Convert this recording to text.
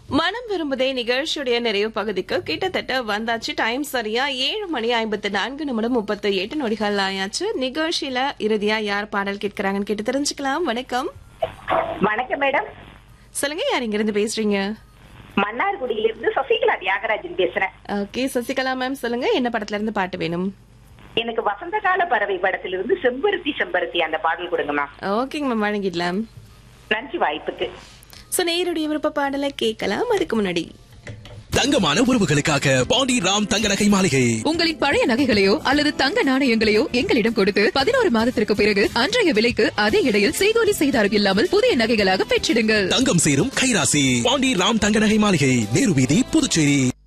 மனம் விரும்புதே நிகழ்ச்சியுடைய நிறைவு பகுதிக்கு கிட்டத்தட்ட வந்தாச்சு டைம் சரியா ஏழு மணி ஐம்பத்தி நான்கு நிமிடம் முப்பத்தி எட்டு நொடிகள் ஆயாச்சு நிகழ்ச்சியில இறுதியா யார் பாடல் கேட்கறாங்கன்னு கேட்டு தெரிஞ்சுக்கலாம் வணக்கம் வணக்கம் மேடம் சொல்லுங்க யார் இங்க இருந்து பேசுறீங்க மன்னார்குடியிலிருந்து சசிகலா தியாகராஜன் பேசுறேன் ஓகே சசிகலா மேம் சொல்லுங்க என்ன படத்துல இருந்து பாட்டு வேணும் எனக்கு வசந்த கால பறவை படத்திலிருந்து செம்பருத்தி செம்பருத்தி அந்த பாடல் கொடுங்க மேம் ஓகேங்க மேம் வழங்கிடலாம் நன்றி வாய்ப்புக்கு சோ நேருடைய விருப்ப பாடலை கேட்கலாம் அதுக்கு முன்னாடி தங்கமான உறவுகளுக்காக பாண்டி ராம் தங்க நகை மாளிகை உங்களின் பழைய நகைகளையோ அல்லது தங்க நாணயங்களையோ எங்களிடம் கொடுத்து பதினோரு மாதத்திற்கு பிறகு அன்றைய விலைக்கு அதே இடையில் செய்கூலி செய்தாரம் இல்லாமல் புதிய நகைகளாக பெற்றிடுங்கள் தங்கம் சேரும் கைராசி பாண்டி ராம் தங்க நகை மாளிகை நேரு வீதி புதுச்சேரி